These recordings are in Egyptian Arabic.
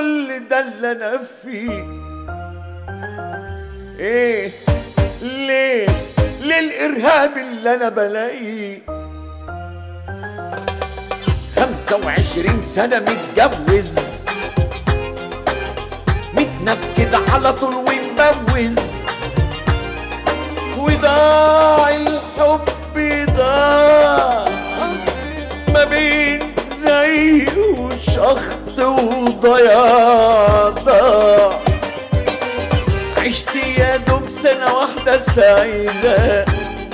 كل ده اللي انا فيه ايه ليه ليه الارهاب اللي انا بلاقيه خمسة وعشرين سنة متجوز متنكد على طول ومبوز وضاع الحب ضاع ما بين زي وشخط وضياع ضاع عشت يا دوب سنة واحدة سعيدة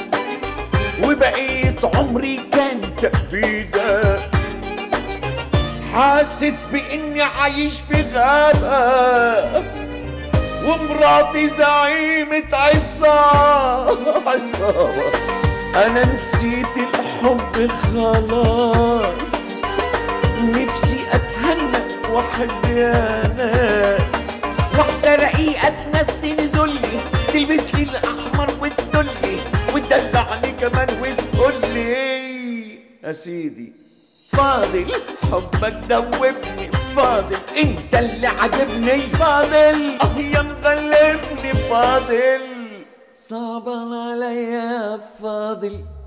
وبقيت عمري كان تأبيدة حاسس بإني عايش في غابة ومراتي زعيمة عصابة عصابة أنا نسيت الحب خلاص نفسي أتهنى وأحب يا ناس واحدة رقيقة تنسيني ذلي تلبس لي الأحمر وتدلي وتدلعني كمان وتقولي يا سيدي فاضل حبك دوبني فاضل انت اللي عجبني فاضل اه يا مغلبني فاضل صعبان عليا فاضل